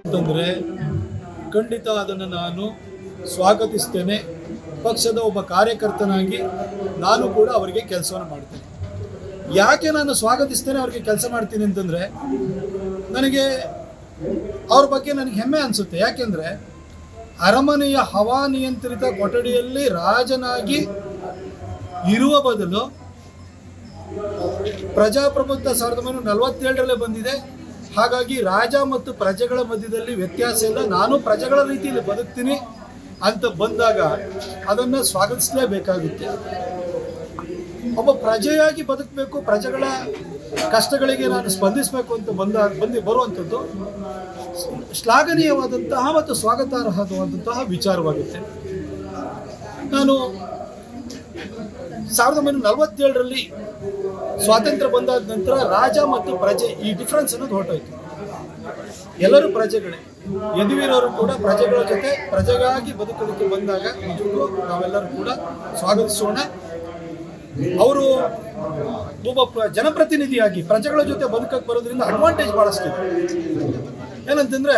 ಅಂತಂದರೆ ಖಂಡಿತ ಅದನ್ನು ನಾನು ಸ್ವಾಗತಿಸ್ತೇನೆ ಪಕ್ಷದ ಒಬ್ಬ ಕಾರ್ಯಕರ್ತನಾಗಿ ನಾನು ಕೂಡ ಅವರಿಗೆ ಕೆಲಸವನ್ನು ಮಾಡ್ತೇನೆ ಯಾಕೆ ನಾನು ಸ್ವಾಗತಿಸ್ತೇನೆ ಅವ್ರಿಗೆ ಕೆಲಸ ಮಾಡ್ತೀನಿ ಅಂತಂದರೆ ನನಗೆ ಅವ್ರ ಬಗ್ಗೆ ನನಗೆ ಹೆಮ್ಮೆ ಅನಿಸುತ್ತೆ ಯಾಕೆಂದರೆ ಅರಮನೆಯ ಹವಾನಿಯಂತ್ರಿತ ಕೊಠಡಿಯಲ್ಲಿ ರಾಜನಾಗಿ ಇರುವ ಬದಲು ಪ್ರಜಾಪ್ರಭುತ್ವ ಸಾವಿರದ ಒಂಬೈನೂರ ನಲವತ್ತೇಳರಲ್ಲೇ ಬಂದಿದೆ ಹಾಗಾಗಿ ರಾಜ ಮತ್ತು ಪ್ರಜೆಗಳ ಮಧ್ಯದಲ್ಲಿ ವ್ಯತ್ಯಾಸ ಇಲ್ಲ ನಾನು ಪ್ರಜೆಗಳ ರೀತಿಯಲ್ಲಿ ಬದುಕ್ತೀನಿ ಅಂತ ಬಂದಾಗ ಅದನ್ನು ಸ್ವಾಗತಿಸಲೇಬೇಕಾಗುತ್ತೆ ಒಬ್ಬ ಪ್ರಜೆಯಾಗಿ ಬದುಕಬೇಕು ಪ್ರಜೆಗಳ ಕಷ್ಟಗಳಿಗೆ ನಾನು ಸ್ಪಂದಿಸಬೇಕು ಅಂತ ಬಂದ ಬಂದು ಬರುವಂಥದ್ದು ಶ್ಲಾಘನೀಯವಾದಂತಹ ಮತ್ತು ಸ್ವಾಗತಾರ್ಹವಾದಂತಹ ವಿಚಾರವಾಗುತ್ತೆ ನಾನು ಸಾವಿರದ ಒಂಬೈನೂರ ನಲವತ್ತೇಳರಲ್ಲಿ ಸ್ವಾತಂತ್ರ್ಯ ಬಂದಾದ ನಂತರ ರಾಜ ಮತ್ತು ಪ್ರಜೆ ಈ ಡಿಫ್ರೆನ್ಸ್ ಅನ್ನೋದು ಹೊರಟೋಯ್ತು ಎಲ್ಲರೂ ಪ್ರಜೆಗಳೇ ಯದುವೀರವರು ಕೂಡ ಪ್ರಜೆಗಳ ಜೊತೆ ಪ್ರಜೆಗಾಗಿ ಬದುಕೋದಕ್ಕೆ ಬಂದಾಗ ನಿಜಕ್ಕೂ ನಾವೆಲ್ಲರೂ ಕೂಡ ಸ್ವಾಗತಿಸೋಣ ಅವರು ಒಬ್ಬ ಪ್ರ- ಜನಪ್ರತಿನಿಧಿಯಾಗಿ ಪ್ರಜೆಗಳ ಜೊತೆ ಬದುಕಕ್ಕೆ ಬರೋದ್ರಿಂದ ಅಡ್ವಾಂಟೇಜ್ ಬಹಳಷ್ಟಿದೆ ಏನಂತಂದ್ರೆ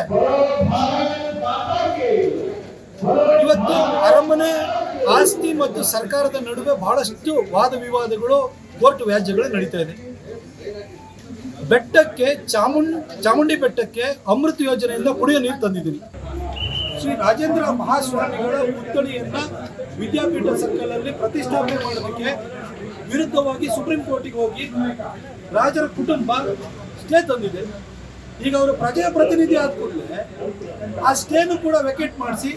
ಇವತ್ತು ಅರಮನೆ ಆಸ್ತಿ ಮತ್ತು ಸರ್ಕಾರದ ನಡುವೆ ಬಹಳಷ್ಟು ವಾದ ವಿವಾದಗಳು ಕೋರ್ಟ್ ವ್ಯಾಜ್ಯಗಳು ನಡೀತಾ ಇದೆ ಬೆಟ್ಟಕ್ಕೆ ಚಾಮುಂಡ್ ಚಾಮುಂಡಿ ಬೆಟ್ಟಕ್ಕೆ ಅಮೃತ ಯೋಜನೆಯಿಂದ ಕುಡಿಯೋ ನೀರು ತಂದಿದ್ದೀನಿ ಶ್ರೀ ರಾಜೇಂದ್ರ ಮಹಾಸ್ವಾಮಿಗಳ ಪುತ್ಥಳಿಯನ್ನ ವಿದ್ಯಾಪೀಠ ಸರ್ಕಲಲ್ಲಿ ಪ್ರತಿಷ್ಠಾಪನೆ ಮಾಡೋದಕ್ಕೆ ವಿರುದ್ಧವಾಗಿ ಸುಪ್ರೀಂ ಕೋರ್ಟಿಗೆ ಹೋಗಿ ರಾಜರ ಕುಟುಂಬ ಸ್ಟೇ ತಂದಿದೆ ಈಗ ಅವರು ಪ್ರಜೆಯ ಪ್ರತಿನಿಧಿ ಆದ ಕೂಡಲೇ ಆ ಸ್ಟೇನು ಕೂಡ ವೆಕೆಟ್ ಮಾಡಿಸಿ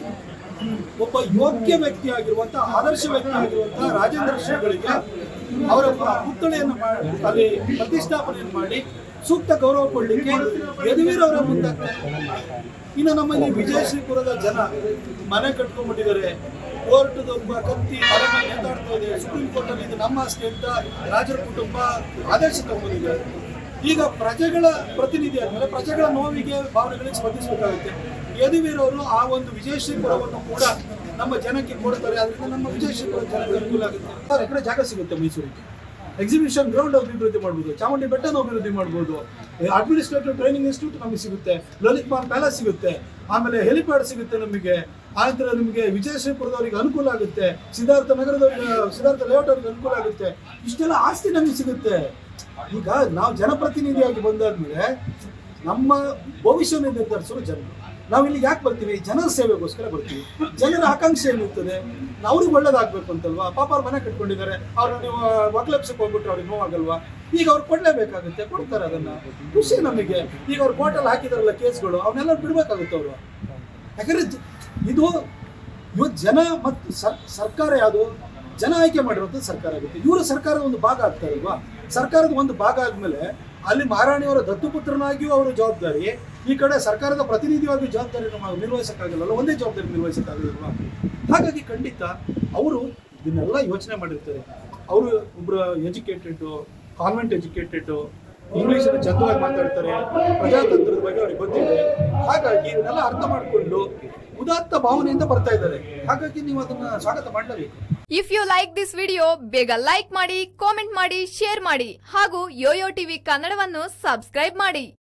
ಒಬ್ಬ ಯೋಗ್ಯ ವ್ಯಕ್ತಿ ಆಗಿರುವಂತಹ ಆದರ್ಶ ವ್ಯಕ್ತಿ ಆಗಿರುವಂತಹ ರಾಜೇಂದ್ರ ಶ್ರೀಗಳಿಗೆ ಅವರ ಪುತ್ಥಳಿಯನ್ನು ಮಾಡಿ ಅಲ್ಲಿ ಪ್ರತಿಷ್ಠಾಪನೆಯನ್ನು ಮಾಡಿ ಸೂಕ್ತ ಗೌರವ ಕೊಡಲಿಕ್ಕೆ ಯದುವೀರ್ ಅವರ ಮುಂದಾಗ್ತಾರೆ ಇನ್ನು ನಮ್ಮಲ್ಲಿ ವಿಜಯಶ್ರೀಪುರದ ಜನ ಮನೆ ಕಟ್ಕೊಂಡ್ಬಿಟ್ಟಿದ್ದಾರೆ ಕೋರ್ಟ್ದ ಒಬ್ಬ ಕತ್ತಿ ಮನೆ ಮೇಲೆ ನೇತಾಡ್ತಾ ಇದೆ ಸುಪ್ರೀಂ ಕೋರ್ಟ್ ಅಲ್ಲಿ ಇದು ನಮ್ಮ ಆಸ್ತಿ ಅಂತ ರಾಜರ ಕುಟುಂಬ ಆದೇಶ ತಗೊಂಡಿದೆ ಈಗ ಪ್ರಜೆಗಳ ಪ್ರತಿನಿಧಿ ಆದ್ಮೇಲೆ ಪ್ರಜೆಗಳ ನೋವಿಗೆ ಭಾವನೆಗಳಿಗೆ ಸ್ಪಂದಿಸಬೇಕಾಗುತ್ತೆ ಯದುವೀರ್ ಅವರು ಆ ಒಂದು ವಿಜಯಶ್ರೀಪುರವನ್ನು ಕೂಡ ನಮ್ಮ ಜನಕ್ಕೆ ಕೊಡ್ತಾರೆ ಅದರಿಂದ ನಮ್ಮ ವಿಜಯಶ್ರೀಪುರ ಜನಕ್ಕೆ ಅನುಕೂಲ ಆಗುತ್ತೆ ಆ ಕಡೆ ಜಾಗ ಸಿಗುತ್ತೆ ಮೈಸೂರಿಗೆ ಎಕ್ಸಿಬಿಷನ್ ಗ್ರೌಂಡ್ ಅಭಿವೃದ್ಧಿ ಮಾಡ್ಬೋದು ಚಾಮುಂಡಿ ಬೆಟ್ಟನ ಅಭಿವೃದ್ಧಿ ಮಾಡ್ಬೋದು ಅಡ್ಮಿನಿಸ್ಟ್ರೇಟಿವ್ ಟ್ರೈನಿಂಗ್ ಇನ್ಸ್ಟಿಟ್ಯೂಟ್ ನಮಗೆ ಸಿಗುತ್ತೆ ಲಲಿತ್ ಮಾನ್ ಪ್ಯಾಲೇಸ್ ಸಿಗುತ್ತೆ ಆಮೇಲೆ ಹೆಲಿಪ್ಯಾಡ್ ಸಿಗುತ್ತೆ ನಮಗೆ ಆನಂತರ ನಿಮಗೆ ವಿಜಯಶ್ರೀಪುರದವರಿಗೆ ಅನುಕೂಲ ಆಗುತ್ತೆ ಸಿದ್ಧಾರ್ಥ ನಗರದವರಿಗೆ ಸಿದ್ಧಾರ್ಥ ಲೇಔಟ್ ಅವ್ರಿಗೆ ಅನುಕೂಲ ಆಗುತ್ತೆ ಇಷ್ಟೆಲ್ಲ ಆಸ್ತಿ ನಮಗೆ ಸಿಗುತ್ತೆ ಈಗ ನಾವು ಜನಪ್ರತಿನಿಧಿಯಾಗಿ ಬಂದಾದ್ಮೇಲೆ ನಮ್ಮ ಭವಿಷ್ಯವನ್ನು ನಿರ್ಧರಿಸೋರು ಜನರು ನಾವು ಇಲ್ಲಿ ಯಾಕೆ ಬರ್ತೀವಿ ಜನರ ಸೇವೆಗೋಸ್ಕರ ಬರ್ತೀವಿ ಜನರ ಆಕಾಂಕ್ಷೆ ಏನಿರ್ತದೆ ಅವ್ರಿಗೆ ಒಳ್ಳೇದಾಗಬೇಕು ಅಂತಲ್ವಾ ಪಾಪ ಅವ್ರ ಮನೆ ಕಟ್ಕೊಂಡಿದ್ದಾರೆ ಅವ್ರು ನೀವು ಒಕ್ಲೆಪ್ಸಕ್ಕೆ ಹೋಗ್ಬಿಟ್ರೆ ಅವ್ರಿಗೆ ನೋವಾಗಲ್ವಾ ಈಗ ಅವ್ರು ಕೊಡ್ಲೇಬೇಕಾಗುತ್ತೆ ಕೊಡ್ತಾರೆ ಅದನ್ನ ಖುಷಿ ನಮಗೆ ಈಗ ಅವ್ರು ಕೋರ್ಟಲ್ಲಿ ಹಾಕಿದಾರಲ್ಲ ಕೇಸ್ಗಳು ಅವನ್ನೆಲ್ಲ ಬಿಡ್ಬೇಕಾಗುತ್ತೆ ಅವರು ಯಾಕಂದ್ರೆ ಜ- ಇದು ಇವತ್ತು ಜನ ಮತ್ತು ಸರ್ ಸರ್ಕಾರ ಯಾವುದು ಜನ ಆಯ್ಕೆ ಮಾಡಿರುವಂಥ ಸರ್ಕಾರ ಆಗುತ್ತೆ ಇವರು ಸರ್ಕಾರದ ಒಂದು ಭಾಗ ಆಗ್ತಾರಲ್ವಾ ಸರ್ಕಾರದ ಒಂದು ಭಾಗ ಆದ್ಮೇಲೆ ಅಲ್ಲಿ ಮಹಾರಾಣಿಯವರ ದತ್ತುಪುತ್ರನಾಗಿಯೂ ಅವರು ಜವಾಬ್ದಾರಿ ಈ ಕಡೆ ಸರ್ಕಾರದ ಪ್ರತಿನಿಧಿಯಾಗಿ ಜವಾಬ್ದಾರಿ ನಾವು ನಿರ್ವಹಿಸಕ್ಕಾಗಲ್ಲ ಒಂದೇ ಜವಾಬ್ದಾರಿ ನಿರ್ವಹಿಸಕ್ಕಾಗಲ್ವಾ ಹಾಗಾಗಿ ಖಂಡಿತ ಅವರು ಇದನ್ನೆಲ್ಲ ಯೋಚನೆ ಮಾಡಿರ್ತಾರೆ ಅವರು ಒಬ್ರು ಎಜುಕೇಟೆಡ್ ಕಾನ್ವೆಂಟ್ ಎಜುಕೇಟೆಡ್ ಇಂಗ್ಲಿಷ್ ಚಂದವಾಗಿ ಮಾತಾಡ್ತಾರೆ ಪ್ರಜಾತಂತ್ರದ ಬಗ್ಗೆ ಅವ್ರಿಗೆ ಗೊತ್ತಿದೆ ಹಾಗಾಗಿ ಇದನ್ನೆಲ್ಲ ಅರ್ಥ ಮಾಡಿಕೊಂಡು ಉದಾತ್ತ ಭಾವನೆಯಿಂದ ಬರ್ತಾ ಇದ್ದಾರೆ ಹಾಗಾಗಿ ನೀವು ಅದನ್ನ ಸ್ವಾಗತ ಮಾಡಲೇಬೇಕು if you like this video ಬೇಗ ಲೈಕ್ ಮಾಡಿ ಕಾಮೆಂಟ್ ಮಾಡಿ ಶೇರ್ ಮಾಡಿ ಹಾಗೂ ಯೋಯೋ ಟಿವಿ ಕನ್ನಡವನ್ನು ಸಬ್ಸ್ಕ್ರೈಬ್ ಮಾಡಿ